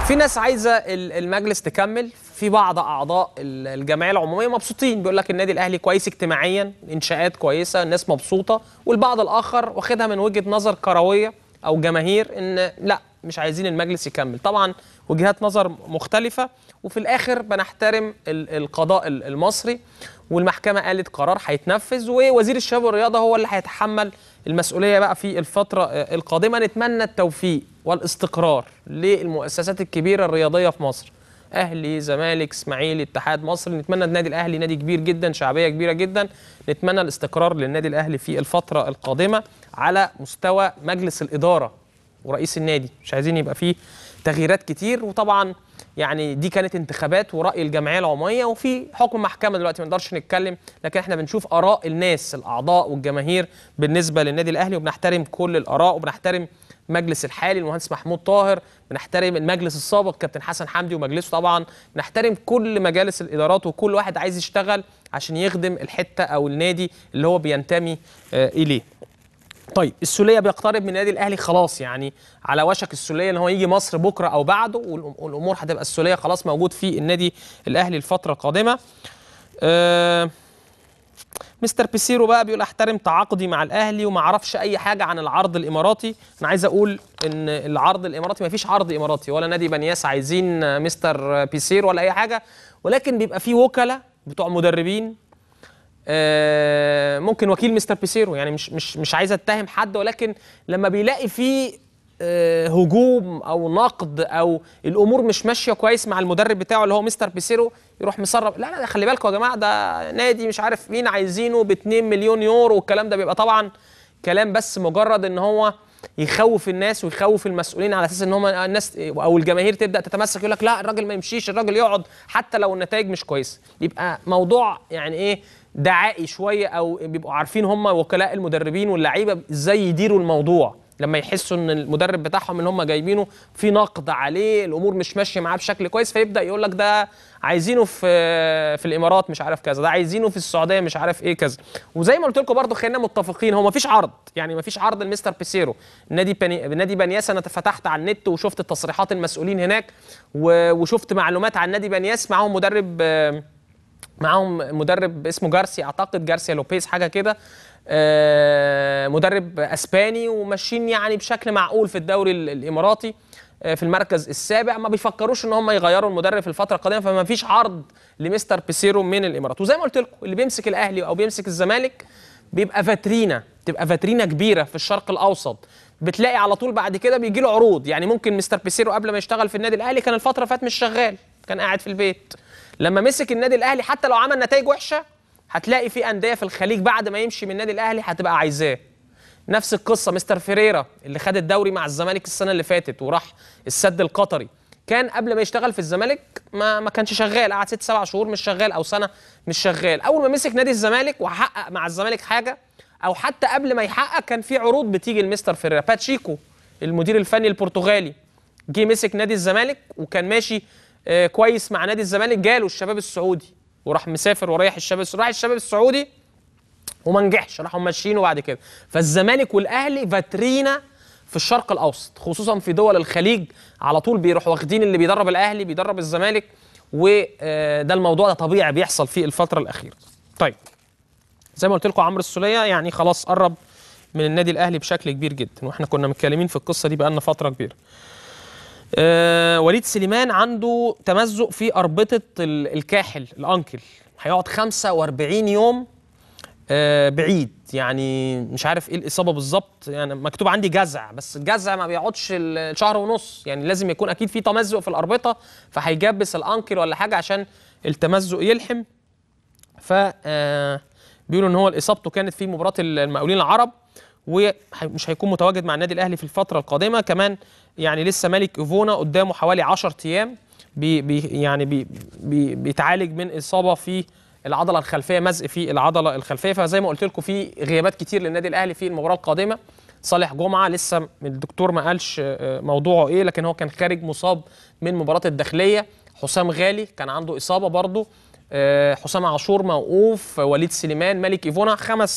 في ناس عايزه ال- المجلس تكمل في بعض اعضاء ال- الجمعيه العموميه مبسوطين بيقول لك النادي الاهلي كويس اجتماعيا انشاءات كويسه الناس مبسوطه والبعض الاخر واخدها من وجهه نظر كرويه او جماهير ان لا مش عايزين المجلس يكمل طبعا وجهات نظر مختلفه وفي الاخر بنحترم ال- القضاء ال- المصري والمحكمه قالت قرار هيتنفذ ووزير الشباب والرياضه هو اللي هيتحمل المسؤوليه بقى في الفتره آه، القادمه نتمنى التوفيق والاستقرار للمؤسسات الكبيره الرياضيه في مصر اهلي زمالك اسماعيلي اتحاد مصر نتمنى النادي الاهلي نادي كبير جدا شعبيه كبيره جدا نتمنى الاستقرار للنادي الاهلي في الفتره القادمه على مستوى مجلس الاداره ورئيس النادي مش عايزين يبقى فيه تغييرات كتير وطبعا يعني دي كانت انتخابات وراي الجمعيه العموميه وفي حكم محكمه دلوقتي ما نقدرش نتكلم لكن احنا بنشوف اراء الناس الاعضاء والجماهير بالنسبه للنادي الاهلي وبنحترم كل الاراء وبنحترم المجلس الحالي المهندس محمود طاهر بنحترم المجلس السابق كابتن حسن حمدي ومجلسه طبعا بنحترم كل مجالس الادارات وكل واحد عايز يشتغل عشان يخدم الحته او النادي اللي هو بينتمي آه، اليه طيب السوليه بيقترب من النادي الاهلي خلاص يعني على وشك السوليه ان هو يجي مصر بكره او بعده والأم- والامور هتبقى السوليه خلاص موجود في النادي الاهلي الفتره القادمه آه مستر بيسيرو بقى بيقول احترم تعاقدي مع الاهلي وما اعرفش اي حاجه عن العرض الاماراتي انا عايز اقول ان العرض الاماراتي ما فيش عرض اماراتي ولا نادي بنياس عايزين آه، مستر بيسيرو ولا اي حاجه ولكن بيبقى في وكلاء بتوع مدربين آه، ممكن وكيل مستر بيسيرو يعني مش مش مش عايز اتهم حد ولكن لما بيلاقي فيه آه، هجوم او نقد او الامور مش ماشيه كويس مع المدرب بتاعه اللي هو مستر بيسيرو يروح مسرب لا لا ده خلي بالكم يا جماعه ده نادي مش عارف مين عايزينه ب 2 مليون يورو والكلام ده بيبقى طبعا كلام بس مجرد ان هو يخوف الناس ويخوف المسؤولين على اساس ان هم الناس او الجماهير تبدا تتمسك يقول لك لا الراجل ما يمشيش الراجل يقعد حتى لو النتائج مش كويسه يبقى موضوع يعني ايه دعائي شويه او بيبقوا عارفين هم وكلاء المدربين واللعيبه ازاي يديروا الموضوع لما يحسوا ان المدرب بتاعهم اللي هم جايبينه في نقد عليه الامور مش ماشيه معاه بشكل كويس فيبدا يقول لك ده عايزينه في في الامارات مش عارف كذا ده عايزينه في السعوديه مش عارف ايه كذا وزي ما قلت لكم برضو خلينا متفقين هو ما فيش عرض يعني ما فيش عرض لمستر بيسيرو نادي بني... نادي بنياس انا فتحت على النت وشفت تصريحات المسؤولين هناك و... وشفت معلومات عن نادي بنياس معاهم مدرب آه، معاهم مدرب اسمه جارسيا اعتقد جارسيا لوبيز حاجه كده آه، مدرب اسباني وماشيين يعني بشكل معقول في الدوري ال- الاماراتي آه، في المركز السابع ما بيفكروش ان هم يغيروا المدرب في الفتره القادمه فما فيش عرض لمستر بيسيرو من الامارات وزي ما قلت لكم اللي بيمسك الاهلي او بيمسك الزمالك بيبقى فاترينا تبقى فاترينا كبيره في الشرق الاوسط بتلاقي على طول بعد كده بيجي له عروض يعني ممكن مستر بيسيرو قبل ما يشتغل في النادي الاهلي كان الفتره اللي فاتت مش شغال كان قاعد في البيت لما مسك النادي الاهلي حتى لو عمل نتائج وحشه هتلاقي في انديه في الخليج بعد ما يمشي من النادي الاهلي هتبقى عايزاه نفس القصه مستر فيريرا اللي خد الدوري مع الزمالك السنه اللي فاتت وراح السد القطري كان قبل ما يشتغل في الزمالك ما ما كانش شغال قعد ست سبع شهور مش شغال او سنه مش شغال اول ما مسك نادي الزمالك وحقق مع الزمالك حاجه او حتى قبل ما يحقق كان في عروض بتيجي لمستر فيريرا باتشيكو المدير الفني البرتغالي جه مسك نادي الزمالك وكان ماشي آه، كويس مع نادي الزمالك جاله الشباب السعودي وراح مسافر ورايح الشباب السعودي راح الشباب السعودي وما نجحش راحوا ماشيينه بعد كده فالزمالك والاهلي فاترينا في الشرق الاوسط خصوصا في دول الخليج على طول بيروحوا واخدين اللي بيدرب الاهلي بيدرب الزمالك وده الموضوع ده طبيعي بيحصل في الفتره الاخيره طيب زي ما قلت لكم عمرو السوليه يعني خلاص قرب من النادي الاهلي بشكل كبير جدا واحنا كنا متكلمين في القصه دي بقالنا فتره كبيره آه وليد سليمان عنده تمزق في اربطه ال- الكاحل الانكل هيقعد 45 يوم آه بعيد يعني مش عارف ايه الاصابه بالظبط يعني مكتوب عندي جزع بس الجزع ما بيقعدش ال- شهر ونص يعني لازم يكون اكيد في تمزق في الاربطه فهيجبس الانكل ولا حاجه عشان التمزق يلحم ف آه، بيقولوا ان هو اصابته كانت في مباراه المقاولين العرب ومش هيكون متواجد مع النادي الاهلي في الفتره القادمه كمان يعني لسه مالك ايفونا قدامه حوالي 10 ايام بي بي يعني بي بي بيتعالج من اصابه في العضله الخلفيه مزق في العضله الخلفيه فزي ما قلت لكم في غيابات كتير للنادي الاهلي في المباراه القادمه صالح جمعه لسه الدكتور ما قالش آه، موضوعه ايه لكن هو كان خارج مصاب من مباراه الداخليه حسام غالي كان عنده اصابه برضه آه، حسام عاشور موقوف وليد سليمان ملك ايفونا خمس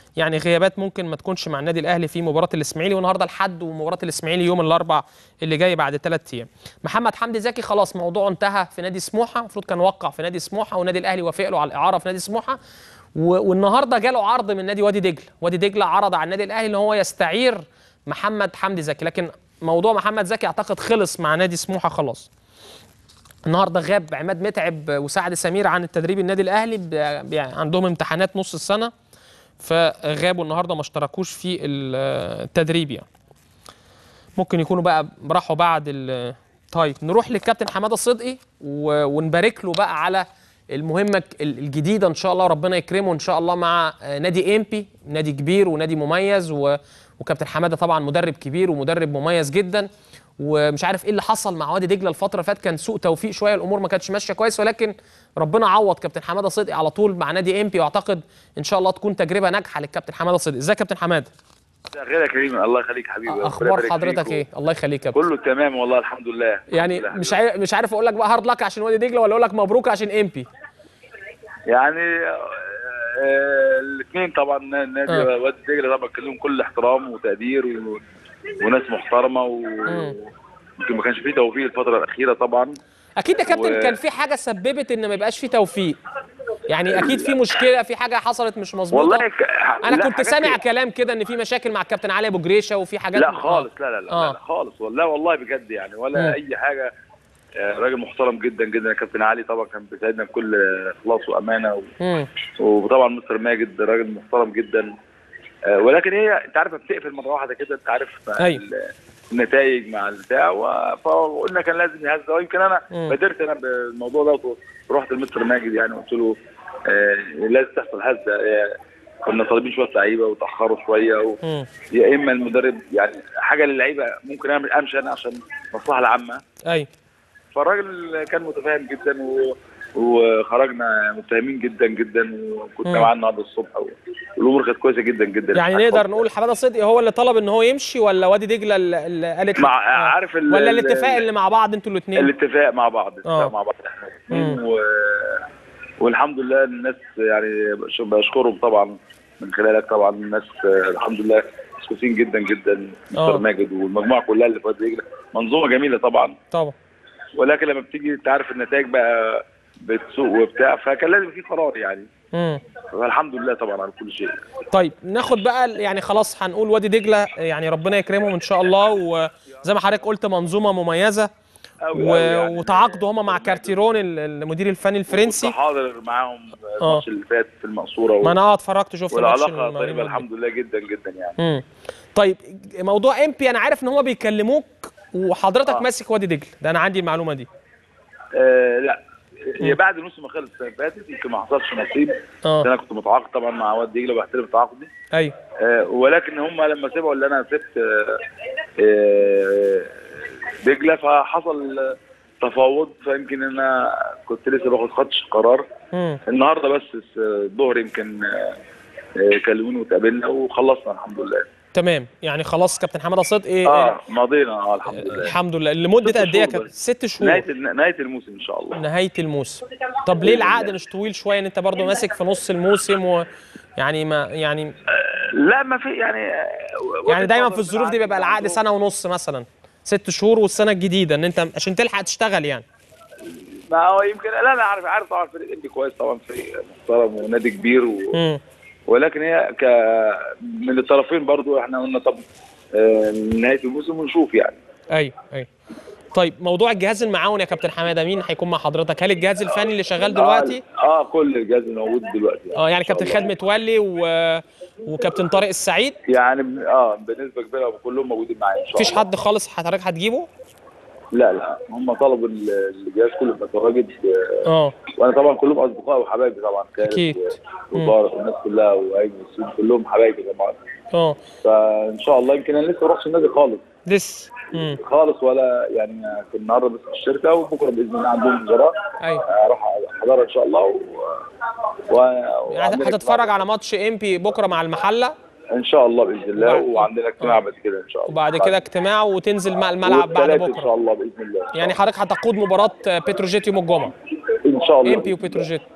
يعني غيابات ممكن ما تكونش مع النادي الاهلي في مباراه الاسماعيلي والنهارده الحد ومباراه الاسماعيلي يوم الاربع اللي جاي بعد ثلاث ايام محمد حمدي زكي خلاص موضوعه انتهى في نادي سموحه المفروض كان وقع في نادي سموحه والنادي الاهلي وافق له على الاعاره في نادي سموحه و- والنهارده جاله عرض من نادي وادي دجله وادي دجله عرض على النادي الاهلي ان هو يستعير محمد حمدي زكي لكن موضوع محمد زكي اعتقد خلص مع نادي سموحه خلاص النهارده غاب عماد متعب وسعد سمير عن التدريب النادي الاهلي ب- ب- عندهم امتحانات نص السنه فغابوا النهارده ما اشتركوش في ال- التدريب يعني ممكن يكونوا بقى راحوا بعد ال- طيب نروح للكابتن حماده صدقي و- ونبارك له بقى على المهمه ال- الجديده ان شاء الله ربنا يكرمه ان شاء الله مع آه، نادي امبي نادي كبير ونادي مميز و... وكابتن حماده طبعا مدرب كبير ومدرب مميز جدا ومش عارف ايه اللي حصل مع وادي دجله الفتره اللي فاتت كان سوء توفيق شويه الامور ما كانتش ماشيه كويس ولكن ربنا عوض كابتن حماده صدقي على طول مع نادي امبي واعتقد ان شاء الله تكون تجربه ناجحه للكابتن حماده صدقي ازيك يا كابتن حماده خير يا كريم الله يخليك حبيبي ربنا اخبار يبارك حضرتك فيك ايه الله يخليك يا كابتن كله تمام والله الحمد لله يعني الحمد لله مش حبيبي. عارف مش عارف اقول لك بقى هارد لك عشان وادي دجله ولا اقول لك مبروك عشان امبي يعني الاثنين طبعا نادي آه. وادي دجله طبعا كلهم كل احترام وتقدير و... وناس محترمه و يمكن ما كانش فيه توفيق الفتره الاخيره طبعا اكيد يا كابتن و- كان في حاجه سببت ان ما يبقاش في توفيق يعني اكيد في مشكله في حاجه حصلت مش مظبوطه والله ك... انا لا، كنت حاجات سامع كده. كلام كده ان في مشاكل مع الكابتن علي ابو جريشه وفي حاجات لا خالص لا لا لا, آه. لا, لا خالص والله والله بجد يعني ولا مم. اي حاجه آه، راجل محترم جدا جدا يا كابتن علي طبعا كان بيساعدنا بكل اخلاص وامانه و... امم وطبعا مستر ماجد راجل محترم جدا آه، ولكن هي انت عارف بتقفل مره واحده كده انت عارف مع أيوة. ال- النتائج مع البتاع و- فقلنا كان لازم يهزه ويمكن انا مم. بادرت انا بالموضوع ده ورحت لمستر ماجد يعني قلت له آه، لازم تحصل هزه آه، كنا طالبين شويه لعيبه وتاخروا شويه و... امم يا اما المدرب يعني حاجه للعيبه ممكن اعمل امشي انا عشان المصلحه العامه ايوه فالراجل كان متفاهم جدا و... وخرجنا متفاهمين جدا جدا وكنا مم. معاه النهارده الصبح و- والامور كانت كويسه جدا جدا يعني نقدر نقول حماده صدقي هو اللي طلب ان هو يمشي ولا وادي دجله اللي اللي قالت مع آه. عارف ال... ولا ال- الاتفاق اللي مع بعض انتوا الاثنين الاتفاق مع بعض الاتفاق آه. مع بعض احنا الاثنين مم. و... والحمد لله الناس يعني بش- بشكرهم طبعا من خلالك طبعا الناس آه، الحمد لله كويسين جدا جدا آه. مستر ماجد والمجموعه كلها اللي في وادي دجله منظومه جميله طبعا طبعا ولكن لما بتيجي انت عارف النتائج بقى بتسوق وبتاع فكان لازم في قرار يعني امم فالحمد لله طبعا على كل شيء طيب ناخد بقى يعني خلاص هنقول وادي دجله يعني ربنا يكرمهم ان شاء الله وزي ما حضرتك قلت منظومه مميزه أوي و... أوي يعني. وتعاقدوا هم مع كارتيرون ال- المدير الفني الفرنسي كنت حاضر معاهم آه. الماتش اللي فات في المقصوره و... ما انا اه اتفرجت شفت ماتش والعلاقه المقاولين طيبه والنادي. الحمد لله جدا جدا يعني امم طيب موضوع امبي انا عارف ان هم بيكلموك وحضرتك آه. ماسك وادي دجله ده انا عندي المعلومه دي آه لا هي بعد الموسم ما خلص السنه اللي فاتت يمكن ما حصلش نصيب اه انا كنت متعاقد طبعا مع وادي دجله وبحترم تعاقدي ايوه آه ولكن هم لما سيبوا اللي انا سبت آه آه دجله فحصل آه، تفاوض فيمكن انا كنت لسه باخد خدش قرار امم النهارده بس الظهر يمكن آه، آه، كلموني وتقابلنا وخلصنا الحمد لله تمام يعني خلاص كابتن حماده صدقي اه ماضينا اه الحمد لله الحمد لله لمده ست قد ايه يا شهور كابتن بس. ست شهور نهايه نهايه الموسم ان شاء الله نهايه الموسم طب ليه العقد مش طويل شويه ان انت برضو ماسك في نص الموسم و يعني ما يعني لا ما في يعني آه، يعني وجهة دايما نظر في الظروف دي بالعكس بيبقى العقد عندهم- سنه ونص مثلا ست شهور والسنه الجديده ان انت عشان تلحق تشتغل يعني ما هو يمكن لا لا عارف عارف طبعا فريق انبي كويس طبعا فريق محترم ونادي كبير و... امم ولكن هي ك من الطرفين برضو احنا قلنا طب آه، نهايه الموسم ونشوف يعني ايوه ايوه طيب موضوع الجهاز المعاون يا كابتن حماده مين هيكون مع حضرتك هل الجهاز الفني اللي شغال دلوقتي اه, آه كل الجهاز موجود دلوقتي اه يعني إن شاء كابتن الله. خالد متولي و... وكابتن طارق السعيد يعني ب- اه بنسبه كبيره كلهم موجودين معايا ان شاء مفيش الله حد خالص حضرتك هتجيبه لا لا هم طلبوا ال- الجهاز كله يبقى متواجد آه، اه وانا طبعا كلهم اصدقائي وحبايبي طبعا كانت أكيد. وطارق والناس كلها وايمن والسيد كلهم حبايبي طبعا اه فان شاء الله يمكن انا لسه ما رحتش النادي خالص لسه امم خالص ولا يعني كنت النهارده بس في الشركه وبكره باذن الله عندهم مباراه ايوه اروح احضرها ان شاء الله و... و... يعني وعندنا هتتفرج اجتماع- على ماتش امبي بكره مع المحله ان شاء الله باذن الله وبعد- وعندنا اجتماع آه. بعد كده ان شاء الله وبعد كده اجتماع وتنزل مع الملعب بعد والثلاث ان شاء بكره الله باذن الله يعني حضرتك هتقود مباراه بتروجيت يوم الجمعه ان شاء الله امبي وبتروجيت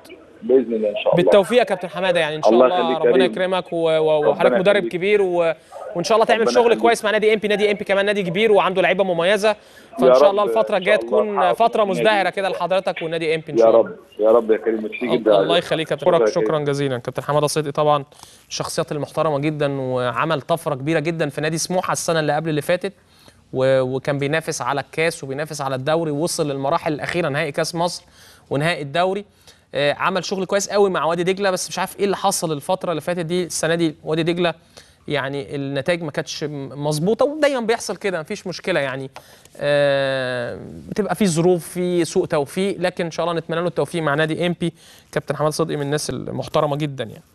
باذن الله ان شاء الله بالتوفيق يا كابتن حماده يعني ان شاء الله الله, يخليك ربنا كريم. يكرمك و- و- وحضرتك ربنا مدرب يخليك. كبير و... وان شاء الله تعمل ربنا شغل يخليك. كويس مع نادي ام بي نادي ام بي كمان نادي كبير وعنده لعيبه مميزه فان يا شاء رب، الله الفتره إن الجايه شاء الله تكون نحقق فتره النادي. مزدهره كده لحضرتك والنادي ام بي ان يا شاء الله رب يا رب يا كريم ميرسي جدا الله يخليك يا شكرا كابتن يا كريم. شكرا جزيلا كابتن حماده صدقي طبعا من الشخصيات المحترمه جدا وعمل طفره كبيره جدا في نادي سموحه السنه اللي قبل اللي فاتت و- وكان بينافس على الكاس وبينافس على الدوري ووصل للمراحل الاخيره نهائي كاس مصر ونهائي الدوري آه، عمل شغل كويس قوي مع وادي دجله بس مش عارف ايه اللي حصل الفتره اللي فاتت دي السنه دي وادي دجله يعني النتائج ما كانتش م- مظبوطه ودايما بيحصل كده مفيش مشكله يعني آه، بتبقى في ظروف في سوء توفيق لكن ان شاء الله نتمنى له التوفيق مع نادي ام بي كابتن حماد صدقي من الناس المحترمه جدا يعني